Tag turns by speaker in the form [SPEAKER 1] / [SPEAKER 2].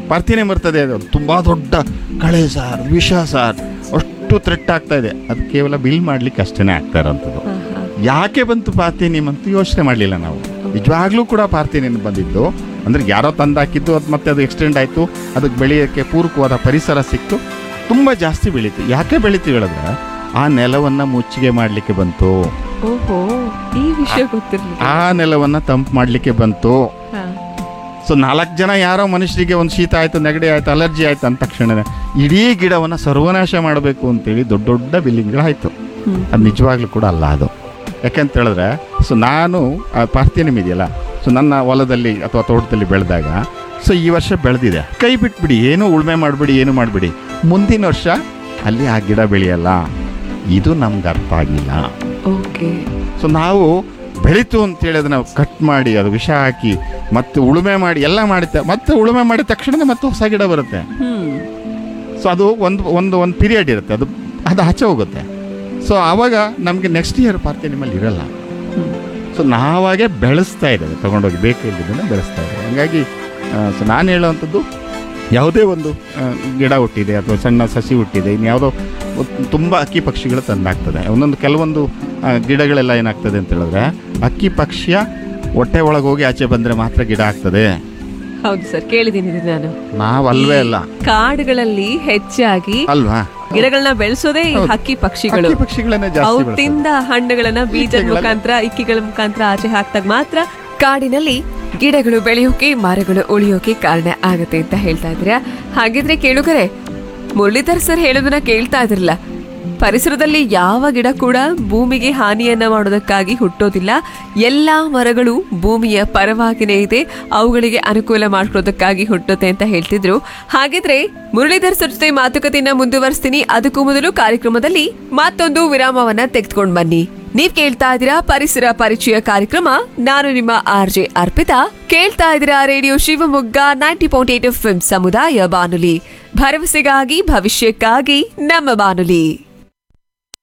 [SPEAKER 1] Parthenium ಬರ್ತದೆ ಅದು ತುಂಬ ದೊಡ್ಡ ಕಳೆ ಸಾರ್ ವಿಷ ಸಾರ್ ಅಷ್ಟು ಥ್ರೆಟ್ ಆಗ್ತಾ ಇದೆ ಅದು ಕೇವಲ ಬಿಲ್ ಮಾಡ್ಲಿಕ್ಕೆ ಅಷ್ಟೇ ಆಗ್ತಾ ಇರೋಂಥದ್ದು ಯಾಕೆ ಬಂತು ಪಾರ್ಥಿನಿಯಂ ಅಂತ ಯೋಚನೆ ಮಾಡಲಿಲ್ಲ ನಾವು ನಿಜವಾಗ್ಲೂ ಕೂಡ ಪಾರ್ಥಿನಿಯಂ ಬಂದಿದ್ದು ಅಂದ್ರೆ ಯಾರೋ ತಂದು ಹಾಕಿದ್ದು ಅದು ಮತ್ತೆ ಅದು ಎಕ್ಸ್ಟೆಂಡ್ ಆಯಿತು ಅದಕ್ಕೆ ಬೆಳೆಯೋಕ್ಕೆ ಪೂರಕವಾದ ಪರಿಸರ ಸಿಕ್ತು ತುಂಬ ಜಾಸ್ತಿ ಬೆಳೀತು ಯಾಕೆ ಬೆಳಿತೀವಿ ಹೇಳಿದ್ರೆ ಆ ನೆಲವನ್ನು ಮುಚ್ಚಿಗೆ ಮಾಡಲಿಕ್ಕೆ ಬಂತು
[SPEAKER 2] ಓಹೋ ಈ ವಿಷಯ ಗೊತ್ತಿರ್ಲಿಲ್ಲ
[SPEAKER 1] ಆ ನೆಲವನ್ನು ತಂಪು ಮಾಡಲಿಕ್ಕೆ ಬಂತು
[SPEAKER 2] ಹಾ.
[SPEAKER 1] ಸೊ ನಾಲ್ಕು ಜನ ಯಾರೋ ಮನುಷ್ಯರಿಗೆ ಒಂದು ಶೀತ ಆಯಿತು ನೆಗಡಿ ಆಯಿತು ಅಲರ್ಜಿ ಆಯಿತು ಅಂದ ತಕ್ಷಣ ಇಡೀ ಗಿಡವನ್ನು ಸರ್ವನಾಶ ಮಾಡಬೇಕು ಅಂತೇಳಿ ದೊಡ್ಡ ದೊಡ್ಡ ಬಿಲ್ಲಿಂಗ್ಗಳಾಯಿತು
[SPEAKER 2] ಹ್ಮ್.
[SPEAKER 1] ಅದು ನಿಜವಾಗ್ಲೂ ಕೂಡ ಅಲ್ಲ ಅದು ಯಾಕಂತ ಹೇಳಿದ್ರೆ ಸೊ ನಾನು ಆ ಪಾರ್ಥಿನಿಯಂ ಇದೆಯಲ್ಲ ಸೊ ನನ್ನ ಹೊಲದಲ್ಲಿ ಅಥವಾ ತೋಟದಲ್ಲಿ ಬೆಳೆದಾಗ ಸೊ ಈ ವರ್ಷ ಬೆಳೆದಿದೆ ಕೈ ಬಿಟ್ಬಿಡಿ ಏನು ಉಳುಮೆ ಮಾಡಿಬಿಡಿ ಏನು ಮಾಡಿಬಿಡಿ ಮುಂದಿನ ವರ್ಷ ಅಲ್ಲಿ ಆ ಗಿಡ ಬೆಳೆಯಲ್ಲ ಇದು ನಮ್ಗೆ ಅರ್ಥ ಆಗಿಲ್ಲ
[SPEAKER 2] ಓಕೆ
[SPEAKER 1] ಸೊ ನಾವು ಬೆಳೀತು ಅಂತೇಳಿ ಅದನ್ನ ಕಟ್ ಮಾಡಿ ಅದು ವಿಷ ಹಾಕಿ ಮತ್ತೆ ಉಳುಮೆ ಮಾಡಿ ಎಲ್ಲ ಮಾಡುತ್ತೆ ಮತ್ತೆ ಉಳುಮೆ ಮಾಡಿದ ತಕ್ಷಣನೇ ಮತ್ತೆ ಹೊಸ ಗಿಡ ಬರುತ್ತೆ
[SPEAKER 2] ಹ್ಮ್
[SPEAKER 1] ಸೊ ಅದು ಒಂದು ಒಂದು ಒಂದು ಪೀರಿಯಡ್ ಇರುತ್ತೆ ಅದು ಅದು ಆಚೆ ಹೋಗುತ್ತೆ ಸೊ ಆವಾಗ ನಮಗೆ ನೆಕ್ಸ್ಟ್ ಇಯರ್ ಪಾರ್ಟಿ ನಿಮ್ಮಲ್ಲಿ ಇರಲ್ಲ
[SPEAKER 2] ಹ್ಮ್.
[SPEAKER 1] ಸೊ ನಾವಾಗೆ ಬೆಳೆಸ್ತಾ ಇದ್ದೇವೆ ತೊಗೊಂಡೋಗಿ ಬೇಕು ಇಲ್ಲದನ್ನು ಬೆಳೆಸ್ತಾ ಇದ್ದೇವೆ ಹಾಗಾಗಿ ಸೊ ನಾನು ಹೇಳುವಂಥದ್ದು ಯಾವುದೇ ಒಂದು ಆ, ಗಿಡ ಹುಟ್ಟಿದೆ ಅಥವಾ ಸಣ್ಣ ಸಸಿ ಹುಟ್ಟಿದೆ ಇನ್ನು ಯಾವುದೋ ತುಂಬ ಅಕ್ಕಿ ಪಕ್ಷಿಗಳು ತಂದಾಗ್ತದೆ ಒಂದೊಂದು ಕೆಲವೊಂದು ಆ, ಗಿಡಗಳೆಲ್ಲ ಏನಾಗ್ತದೆ ಅಂತ ಹೇಳಿದ್ರೆ ಅಕ್ಕಿ ಪಕ್ಷಿಯ ಹೊಟ್ಟೆ ಒಳಗೆ ಹೋಗಿ ಆಚೆ ಬಂದರೆ ಮಾತ್ರ ಗಿಡ ಆಗ್ತದೆ
[SPEAKER 2] ಹೌದು ಸರ್ ಕೇಳಿದ್ದೀನಿ ಇದು ನಾನು
[SPEAKER 1] ನಾವು ಅಲ್ವೇ ಅಲ್ಲ
[SPEAKER 2] ಕಾಡುಗಳಲ್ಲಿ ಹೆಚ್ಚಾಗಿ
[SPEAKER 1] ಅಲ್ವಾ
[SPEAKER 2] ಗಿಡಗಳನ್ನ ಬೆಳೆಸೋದೇ ಈ
[SPEAKER 1] ಹೌದು.
[SPEAKER 2] ಹಕ್ಕಿ ಪಕ್ಷಿಗಳು
[SPEAKER 1] ಅಕ್ಕಿ ಪಕ್ಷಿಗಳನ್ನೇ ಜಾಸ್ತಿ
[SPEAKER 2] ಅವು
[SPEAKER 1] ಬೆಳೆಸೋದು.
[SPEAKER 2] ತಿಂದ ಹಣ್ಣುಗಳನ್ನ ಬೀಜದ
[SPEAKER 1] ಇಕ್ಕೆಗಳ-
[SPEAKER 2] ಮುಖಾಂತರ ಇಕ್ಕಿಗಳ ಮುಖಾಂತರ ಆಚೆ ಹಾಕ್ದಾಗ ಮಾತ್ರ
[SPEAKER 3] ಕಾಡಿನಲ್ಲಿ ಗಿಡಗಳು ಬೆಳೆಯೋಕೆ ಮರಗಳು ಉಳಿಯೋಕೆ ಕಾರಣ ಆಗತ್ತೆ ಅಂತ ಹೇಳ್ತಾ ಇದ್ದೀರಾ ಹಾಗಿದ್ರೆ ಕೇಳುಗರೆ ಮುರಳೀಧರ್ ಸರ್ ಹೇಳೋದನ್ನ ಕೇಳ್ತಾ ಇದ್ರಲ್ಲ ಪರಿಸರದಲ್ಲಿ ಯಾವ ಗಿಡ ಕೂಡ ಭೂಮಿಗೆ ಹಾನಿಯನ್ನ ಮಾಡೋದಕ್ಕಾಗಿ ಹುಟ್ಟೋದಿಲ್ಲ ಎಲ್ಲಾ ಮರಗಳು ಭೂಮಿಯ ಪರವಾಗಿನೇ ಇದೆ ಅವುಗಳಿಗೆ ಅನುಕೂಲ ಮಾಡ್ಕೊಳ್ಳೋದಕ್ಕಾಗಿ ಹುಟ್ಟುತ್ತೆ ಅಂತ ಹೇಳ್ತಿದ್ರು ಹಾಗಿದ್ರೆ ಮುರಳೀಧರ್ ಸರ್ ಜೊತೆ ಮಾತುಕತೆಯನ್ನ ಮುಂದುವರಿಸ್ತೀನಿ ಅದಕ್ಕೂ ಮೊದಲು ಕಾರ್ಯಕ್ರಮದಲ್ಲಿ ಮತ್ತೊಂದು ವಿರಾಮವನ್ನ ತೆಗೆದುಕೊಂಡು ಬನ್ನಿ ನೀವ್ ಕೇಳ್ತಾ ಇದ್ದೀರಾ ಪರಿಸರ ಪರಿಚಯ ಕಾರ್ಯಕ್ರಮ ನಾನು ನಿಮ್ಮ ಆರ್ ಜೆ ಅರ್ಪಿತಾ ಕೇಳ್ತಾ ಇದ್ದೀರಾ radio Shivamogga ninety point eight F ಸಮುದಾಯ ಬಾನುಲಿ ಭರವಸೆಗಾಗಿ ಭವಿಷ್ಯಕ್ಕಾಗಿ ನಮ್ಮ ಬಾನುಲಿ